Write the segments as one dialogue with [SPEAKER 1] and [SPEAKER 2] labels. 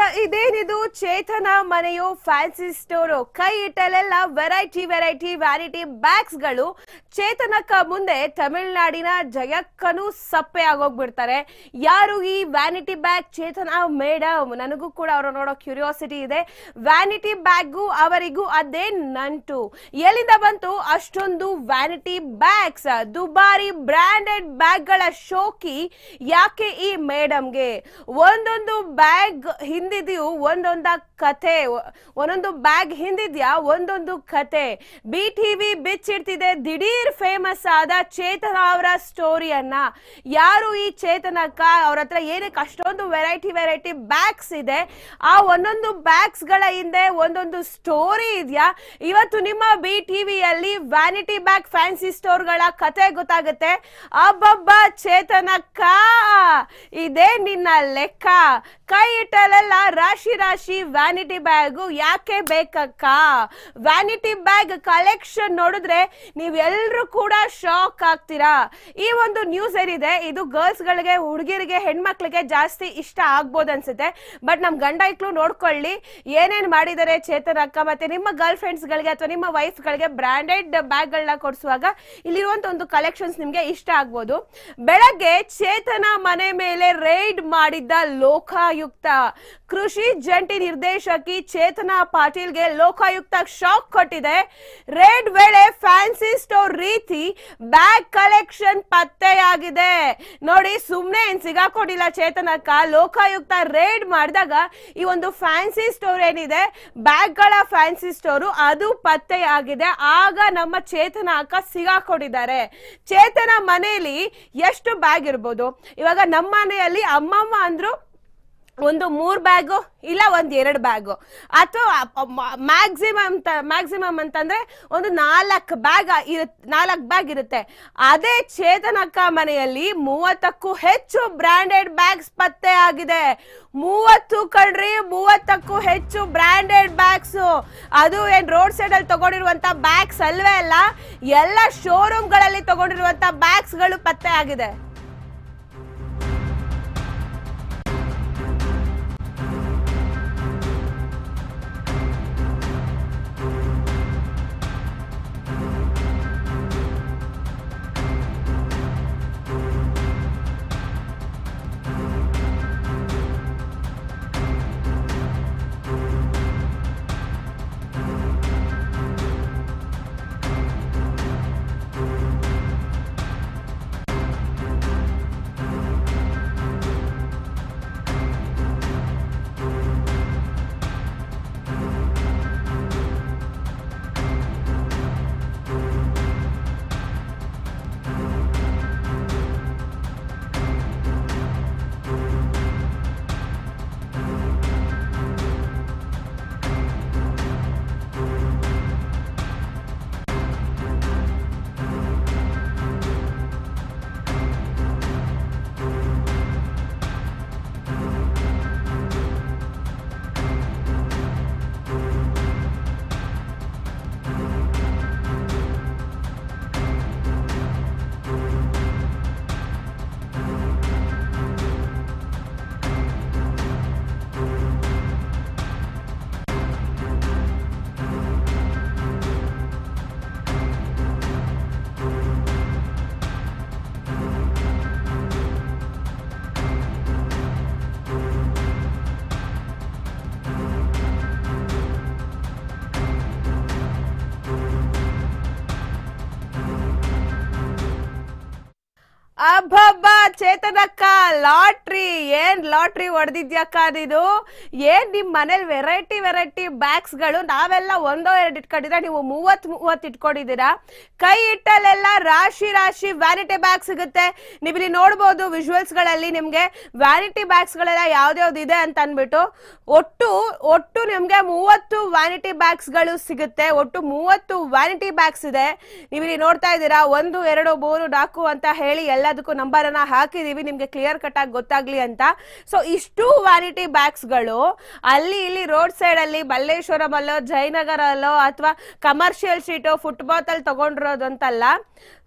[SPEAKER 1] ಇದೇನಿದು ಚೇತನ ಮನೆಯು fancy store ಕೈ ಇಟ್ಟಲೆಲ್ಲ ವೆರೈಟಿ ವೆರೈಟಿ ವ್ಯಾನಿಟಿ ಬ್ಯಾಗ್ಸ್ ಗಳು ಚೇತನಕ್ಕ ಮುಂದೆ ತಮಿಳ್ನಾಡಿನ ಜಯಕ್ಕನು ಸಪ್ಪೆ ಆಗೋಗ್ಬಿಡ್ತಾರೆ ಯಾರು ಈ ವ್ಯಾನಿಟಿ ಬ್ಯಾಗ್ ಚೇತನ ಮೇಡಮ್ ನನಗೂ ಕೂಡ ಅವರು ನೋಡೋ ಕ್ಯೂರಿಯಾಸಿಟಿ ಇದೆ ವ್ಯಾನಿಟಿ ಬ್ಯಾಗು ಅವರಿಗೂ ಅದೇ ನಂಟು ಎಲ್ಲಿಂದ ಬಂತು ಅಷ್ಟೊಂದು ವ್ಯಾನಿಟಿ ಬ್ಯಾಗ್ಸ್ ದುಬಾರಿ ಬ್ರಾಂಡೆಡ್ ಬ್ಯಾಗ್ಗಳ ಶೋಕಿ ಯಾಕೆ ಈ ಮೇಡಮ್ಗೆ ಒಂದೊಂದು ಬ್ಯಾಗ್ ಹಿಂದಿದೆಯು ಒಂದೊಂದ ಕಥೆ ಒಂದೊಂದು ಬ್ಯಾಗ್ ಹಿಂದಿದ್ಯಾ ಒಂದೊಂದು ಕತೆ ಬಿ ಟಿವಿ ಬಿಚ್ಚಿಡ್ತಿದೆ ದಿಢೀರ್ ಫೇಮಸ್ ಆದ ಚೇತನ ಅವರ ಸ್ಟೋರಿಯನ್ನ ಯಾರು ಈ ಚೇತನಕ್ಕ ಅವ್ರ ಹತ್ರ ಏನಕ್ಕೆ ಅಷ್ಟೊಂದು ವೆರೈಟಿ ವೆರೈಟಿ ಬ್ಯಾಗ್ಸ್ ಇದೆ ಆ ಒಂದೊಂದು ಬ್ಯಾಗ್ಸ್ ಗಳ ಹಿಂದೆ ಒಂದೊಂದು ಸ್ಟೋರಿ ಇದೆಯಾ ಇವತ್ತು ನಿಮ್ಮ ಬಿ ಟಿವಿಯಲ್ಲಿ ವ್ಯಾನಿಟಿ ಬ್ಯಾಗ್ ಫ್ಯಾನ್ಸಿ ಸ್ಟೋರ್ಗಳ ಕತೆ ಗೊತ್ತಾಗುತ್ತೆ ಅಬ್ಬಬ್ಬ ಚೇತನಕ್ಕ ಇದೇ ನಿನ್ನ ಲೆಕ್ಕ ಕೈ ಇಟ್ಟಲೆಲ್ಲ ರಾಶಿ ರಾಶಿ ವ್ಯಾನಿಟಿ ಬ್ಯಾಗು ಯಾಕೆ ಬೇಕಕ್ಕ ವ್ಯಾನಿಟಿ ಬ್ಯಾಗ್ ಕಲೆಕ್ಷನ್ ನೋಡಿದ್ರೆ ನೀವೆಲ್ಲರೂ ಕೂಡ ಶಾಕ್ ಆಗ್ತೀರಾ ಈ ಒಂದು ನ್ಯೂಸ್ ಏನಿದೆ ಇದು ಗರ್ಲ್ಸ್ ಗಳಿಗೆ ಹುಡುಗಿರಿಗೆ ಹೆಣ್ಮಕ್ಳಿಗೆ ಜಾಸ್ತಿ ಇಷ್ಟ ಆಗ್ಬೋದು ಅನ್ಸುತ್ತೆ ಬಟ್ ನಮ್ ಗಂಡ ಇಕ್ಳು ನೋಡ್ಕೊಳ್ಳಿ ಏನೇನ್ ಮಾಡಿದ್ದಾರೆ ಚೇತನ್ ಅಕ್ಕ ಮತ್ತೆ ನಿಮ್ಮ ಗರ್ಲ್ ಫ್ರೆಂಡ್ಸ್ ಗಳಿಗೆ ಅಥವಾ ನಿಮ್ಮ ವೈಫ್ ಗಳಿಗೆ ಬ್ರಾಂಡೆಡ್ ಬ್ಯಾಗ್ ಗಳನ್ನ ಕೊಡಿಸುವಾಗ ಇಲ್ಲಿರುವಂತ ಒಂದು ಕಲೆಕ್ಷನ್ಸ್ ನಿಮ್ಗೆ ಇಷ್ಟ ಆಗ್ಬೋದು ಬೆಳಗ್ಗೆ ಚೇತನ ಮನೆ ಮೇಲೆ ರೈಡ್ ಮಾಡಿದ್ದ ಲೋಕಾಯುಕ್ತ ಕೃಷಿ ಜಂಟಿ ನಿರ್ದೇಶಕಿ ಚೇತನಾ ಪಾಟೀಲ್ಗೆ ಲೋಕಾಯುಕ್ತ ಶಾಕ್ ಕೊಟ್ಟಿದೆ ರೇಡ್ ವೇಳೆ ಫ್ಯಾನ್ಸಿ ಸ್ಟೋರ್ ರೀತಿ ಬ್ಯಾಗ್ ಕಲೆಕ್ಷನ್ ಪತ್ತೆಯಾಗಿದೆ ನೋಡಿ ಸುಮ್ನೆ ಏನ್ ಸಿಗಾಕೊಂಡಿಲ್ಲ ಚೇತನಕ್ಕ ಲೋಕಾಯುಕ್ತ ರೇಡ್ ಮಾಡಿದಾಗ ಈ ಒಂದು ಫ್ಯಾನ್ಸಿ ಸ್ಟೋರ್ ಏನಿದೆ ಬ್ಯಾಗ್ ಗಳ ಫ್ಯಾನ್ಸಿ ಸ್ಟೋರು ಅದು ಪತ್ತೆಯಾಗಿದೆ ಆಗ ನಮ್ಮ ಚೇತನ ಅಕ್ಕ ಸಿಗಾಕೊಂಡಿದ್ದಾರೆ ಚೇತನ ಮನೆಯಲ್ಲಿ ಎಷ್ಟು ಬ್ಯಾಗ್ ಇರ್ಬೋದು ಇವಾಗ ನಮ್ಮ ಮನೆಯಲ್ಲಿ ಅಮ್ಮಮ್ಮ ಅಂದ್ರು ಒಂದು ಮೂರ್ ಬ್ಯಾಗು ಇಲ್ಲ ಒಂದ್ ಎರಡು ಬ್ಯಾಗು ಅಥವಾ ಮ್ಯಾಕ್ಸಿಮಮ್ ಮ್ಯಾಕ್ಸಿಮಮ್ ಅಂತಂದ್ರೆ ಒಂದು ನಾಲ್ಕು ಬ್ಯಾಗ್ ಇರುತ್ತೆ ನಾಲ್ಕು ಬ್ಯಾಗ್ ಇರುತ್ತೆ ಅದೇ ಚೇತನಕ್ಕ ಮನೆಯಲ್ಲಿ ಮೂವತ್ತಕ್ಕೂ ಹೆಚ್ಚು ಬ್ರಾಂಡೆಡ್ ಬ್ಯಾಗ್ಸ್ ಪತ್ತೆ ಆಗಿದೆ ಮೂವತ್ತು ಕಣ್ರಿ ಮೂವತ್ತಕ್ಕೂ ಹೆಚ್ಚು ಬ್ರಾಂಡೆಡ್ ಬ್ಯಾಗ್ಸ್ ಅದು ಏನ್ ರೋಡ್ ಸೈಡ್ ಅಲ್ಲಿ ತಗೊಂಡಿರುವಂತ ಬ್ಯಾಗ್ಸ್ ಅಲ್ವೇ ಅಲ್ಲ ಎಲ್ಲ ಶೋರೂಮ್ಗಳಲ್ಲಿ ತಗೊಂಡಿರುವಂತ ಬ್ಯಾಗ್ಸ್ ಗಳು ಪತ್ತೆ ಆಗಿದೆ ಅಬ್ಬಬ್ಬ ಚೇತನಕ್ಕ ಲಾಟ್ರಿ ಏನ್ ಲಾಟ್ರಿ ಹೊಡೆದಿದ್ಯಕ್ಕ ನೀನು ಏನ್ ನಿಮ್ ಮನೇಲಿ ವೆರೈಟಿ ವೆರೈಟಿ ಬ್ಯಾಗ್ಸ್ ಗಳು ನಾವೆಲ್ಲ ಒಂದೋ ಎರಡು ಇಟ್ಕೊಂಡಿದ್ರೆ ನೀವು ಮೂವತ್ ಮೂವತ್ ಇಟ್ಕೊಂಡಿದ್ದೀರಾ ಕೈ ಇಟ್ಟಲ್ಲೆಲ್ಲ ರಾಶಿ ರಾಶಿ ವ್ಯಾನಿಟಿ ಬ್ಯಾಗ್ ಸಿಗುತ್ತೆ ನೀವು ಇಲ್ಲಿ ನೋಡ್ಬೋದು ವಿಜುವಲ್ಸ್ ಗಳಲ್ಲಿ ನಿಮ್ಗೆ ವ್ಯಾನಿಟಿ ಬ್ಯಾಗ್ಸ್ ಗಳೆಲ್ಲ ಯಾವ್ದ್ಯಾವ್ದು ಇದೆ ಅಂತ ಅನ್ಬಿಟ್ಟು ಒಟ್ಟು ಒಟ್ಟು ನಿಮ್ಗೆ ಮೂವತ್ತು ವ್ಯಾನಿಟಿ ಬ್ಯಾಗ್ಸ್ ಗಳು ಸಿಗುತ್ತೆ ಒಟ್ಟು ಮೂವತ್ತು ವ್ಯಾನಿಟಿ ಬ್ಯಾಗ್ಸ್ ಇದೆ ನೀವು ಇಲ್ಲಿ ನೋಡ್ತಾ ಇದ್ದೀರಾ ಒಂದು ಎರಡು ಮೂರು ನಾಲ್ಕು ಅಂತ ಹೇಳಿ ಎಲ್ಲದಕ್ಕೂ ನಂಬರ್ ಅನ್ನ ಹಾಕಿದೀವಿ ನಿಮ್ಗೆ ಕ್ಲಿಯರ್ ಕಟ್ ಆಗಿ ಗೊತ್ತಾಗ್ಲಿ ಅಂತ ಸೊ ಇಷ್ಟು ವ್ಯಾನಿಟಿ ಬ್ಯಾಗ್ಸ್ ಗಳು ಅಲ್ಲಿ ಇಲ್ಲಿ ರೋಡ್ ಸೈಡ್ ಅಲ್ಲಿ ಮಲ್ಲೇಶ್ವರಂ ಅಲ್ಲೋ ಜಯನಗರ ಅಲ್ಲೋ ಅಥವಾ ಕಮರ್ಷಿಯಲ್ ಸ್ಟ್ರೀಟು ಫುಟ್ಪಾತ್ ಅಲ್ಲಿ ತಗೊಂಡಿರೋದು ಅಂತಲ್ಲ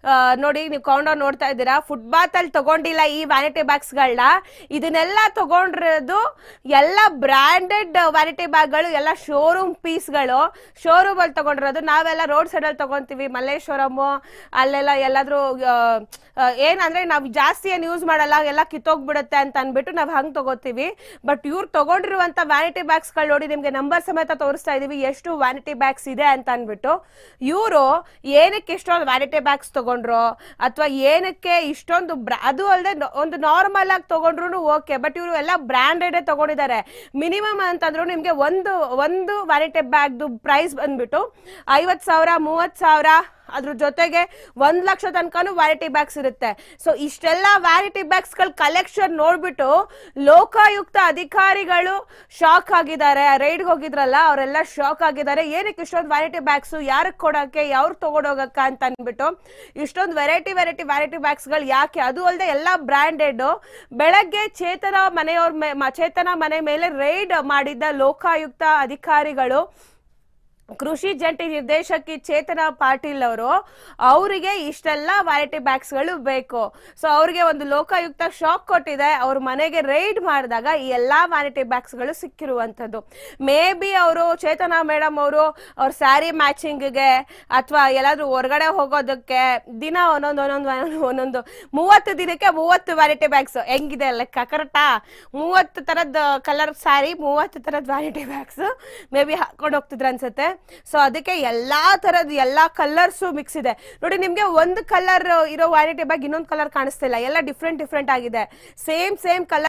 [SPEAKER 1] ಆ, ನೋಡಿ ನೀವು ಕೌಂಡರ್ ನೋಡ್ತಾ ಇದ್ದೀರಾ ಫುಟ್ಬಾತ್ ಅಲ್ಲಿ ತಗೊಂಡಿಲ್ಲ ಈ ವ್ಯಾನಿಟಿ ಬ್ಯಾಗ್ಸ್ಗಳನ್ನ ಇದನ್ನೆಲ್ಲ ತಗೊಂಡಿರೋದು ಎಲ್ಲ ಬ್ರ್ಯಾಂಡೆಡ್ ವ್ಯಾನಿಟಿ ಬ್ಯಾಗ್ಗಳು ಎಲ್ಲ ಶೋರೂಮ್ ಪೀಸ್ಗಳು ಶೋರೂಮ್ ಅಲ್ಲಿ ತಗೊಂಡಿರೋದು ನಾವೆಲ್ಲ ರೋಡ್ ಸೈಡ್ ಅಲ್ಲಿ ತಗೊಂತೀವಿ ಮಲ್ಲೇಶ್ವರಮ್ ಅಲ್ಲೆಲ್ಲ ಎಲ್ಲಾದ್ರೂ ಆ, ಆ, ಏನಂದ್ರೆ ನಾವು ಜಾಸ್ತಿ ಏನು ಯೂಸ್ ಮಾಡಲ್ಲ ಎಲ್ಲ ಕಿತ್ತೋಗ್ಬಿಡುತ್ತೆ ಅಂತ ಅನ್ಬಿಟ್ಟು ನಾವು ಹಂಗ್ ತಗೋತೀವಿ ಬಟ್ ಇವ್ರು ತಗೊಂಡಿರುವಂತ ವ್ಯಾನಿಟಿ ಬ್ಯಾಗ್ಸ್ಗಳು ನೋಡಿ ನಿಮ್ಗೆ ನಂಬರ್ ಸಮೇತ ತೋರಿಸ್ತಾ ಇದೀವಿ ಎಷ್ಟು ವ್ಯಾನಿಟಿ ಬ್ಯಾಗ್ಸ್ ಇದೆ ಅಂತ ಅನ್ಬಿಟ್ಟು ಇವರು ಏನಕ್ಕೆ ಇಷ್ಟೊಂದು ವ್ಯಾನಿಟಿ ಬ್ಯಾಗ್ಸ್ ತಗೊಂಡ್ರು ಅಥವಾ ಏನಕ್ಕೆ ಇಷ್ಟೊಂದು ಬ್ರ- ಅದು ಅಲ್ಲದೆ ಒಂದು ನಾರ್ಮಲ್ ಆಗಿ ತಗೊಂಡ್ರು ಓಕೆ ಬಟ್ ಇವರು ಎಲ್ಲ ಬ್ರ್ಯಾಂಡೆಡ್ ತಗೊಂಡಿದ್ದಾರೆ ಮಿನಿಮಮ್ ಅಂತಂದ್ರು ನಿಮ್ಗೆ ಒಂದು ಒಂದು ವ್ಯಾನಿಟಿ ಬ್ಯಾಗ್ದು ಪ್ರೈಸ್ ಬಂದ್ಬಿಟ್ಟು ಐವತ್ ಸಾವಿರ ಮೂವತ್ ಸಾವಿರ ಅದ್ರ ಜೊತೆಗೆ ಒಂದ್ ಲಕ್ಷ ತನಕನೂ ವ್ಯಾನಿಟಿ ಬ್ಯಾಗ್ಸ್ ಇರುತ್ತೆ ಸೊ ಇಷ್ಟೆಲ್ಲ ವ್ಯಾನಿಟಿ ಬ್ಯಾಗ್ಸ್ ಗಳ ಕಲೆಕ್ಷನ್ ನೋಡ್ಬಿಟ್ಟು ಲೋಕಾಯುಕ್ತ ಅಧಿಕಾರಿಗಳು ಶಾಕ್ ಆಗಿದ್ದಾರೆ ರೈಡ್ಗೆ ಹೋಗಿದ್ರಲ್ಲ ಅವರೆಲ್ಲ ಶಾಕ್ ಆಗಿದ್ದಾರೆ ಏನಕ್ಕೆ ಇಷ್ಟೊಂದು ವ್ಯಾನಿಟಿ ಬ್ಯಾಗ್ಸ್ ಯಾರಿಗೆ ಕೊಡಕ್ಕೆ ಯಾರು ತಗೊಂಡೋಗಕ್ಕ ಅಂತ ಅನ್ಬಿಟ್ಟು ಇಷ್ಟೊಂದು ವೆರೈಟಿ ವೆರೈಟಿ ವ್ಯಾನಿಟಿ ಬ್ಯಾಗ್ಸ್ ಗಳು ಯಾಕೆ ಅದು ಅಲ್ಲದೆ ಎಲ್ಲ ಬ್ರ್ಯಾಂಡೆಡ್ ಬೆಳಗ್ಗೆ ಚೇತನ ಮನೆಯವ್ರ ಮೇ ಮ- ಚೇತನ ಮನೆ ಮೇಲೆ ರೈಡ್ ಮಾಡಿದ್ದ ಲೋಕಾಯುಕ್ತ ಅಧಿಕಾರಿಗಳು ಕೃಷಿ ಜಂಟಿ ನಿರ್ದೇಶಕಿ ಚೇತನ ಪಾಟೀಲ್ ಅವರು ಅವರಿಗೆ ಇಷ್ಟೆಲ್ಲ ವ್ಯಾನಿಟಿ ಬ್ಯಾಗ್ಸ್ಗಳು ಬೇಕು ಸೊ ಅವ್ರಿಗೆ ಒಂದು ಲೋಕಾಯುಕ್ತ ಶಾಕ್ ಕೊಟ್ಟಿದೆ ಅವ್ರ ಮನೆಗೆ ರೈಡ್ ಮಾಡಿದಾಗ ಈ ಎಲ್ಲಾ ವ್ಯಾನಿಟಿ ಬ್ಯಾಗ್ಸ್ಗಳು ಸಿಕ್ಕಿರುವಂಥದ್ದು ಮೇ ಬಿ ಅವರು ಚೇತನ ಮೇಡಮ್ ಅವರು ಅವ್ರ ಸ್ಯಾರಿ ಮ್ಯಾಚಿಂಗ್ಗೆ ಅಥವಾ ಎಲ್ಲಾದ್ರೂ ಹೊರಗಡೆ ಹೋಗೋದಕ್ಕೆ ದಿನ ಒಂದೊಂದು ಒಂದೊಂದು ಒಂದೊಂದು ಮೂವತ್ತು ದಿನಕ್ಕೆ ಮೂವತ್ತು ವ್ಯಾನಿಟಿ ಬ್ಯಾಗ್ಸ್ ಹೆಂಗಿದೆ ಲೆಕ್ಕ ಕರೆಕ್ಟಾ ಮೂವತ್ತು ಥರದ ಕಲರ್ ಸ್ಯಾರಿ ಮೂವತ್ತು ಥರದ ವ್ಯಾನಿಟಿ ಬ್ಯಾಗ್ಸ್ ಮೇ ಬಿ ಹಾಕೊಂಡು ಹೋಗ್ತಿದ್ರು ಅನ್ಸುತ್ತೆ ಸೊ ಅದಕ್ಕೆ ಎಲ್ಲಾ ತರದ್ ಎಲ್ಲಾ ಕಲರ್ಸು ಮಿಕ್ಸ್ ಇದೆ ನೋಡಿ ನಿಮ್ಗೆ ಒಂದು ಕಲರ್ ಇರೋ ವ್ಯಾನಿಟಿ ಬ್ಯಾಗ್ ಇನ್ನೊಂದು ಕಲರ್ ಕಾಣಿಸ್ತಿಲ್ಲ ಎಲ್ಲ ಡಿಫ್ರೆಂಟ್ ಡಿಫ್ರೆಂಟ್ ಆಗಿದೆ ಸೇಮ್ ಸೇಮ್ ಕಲರ್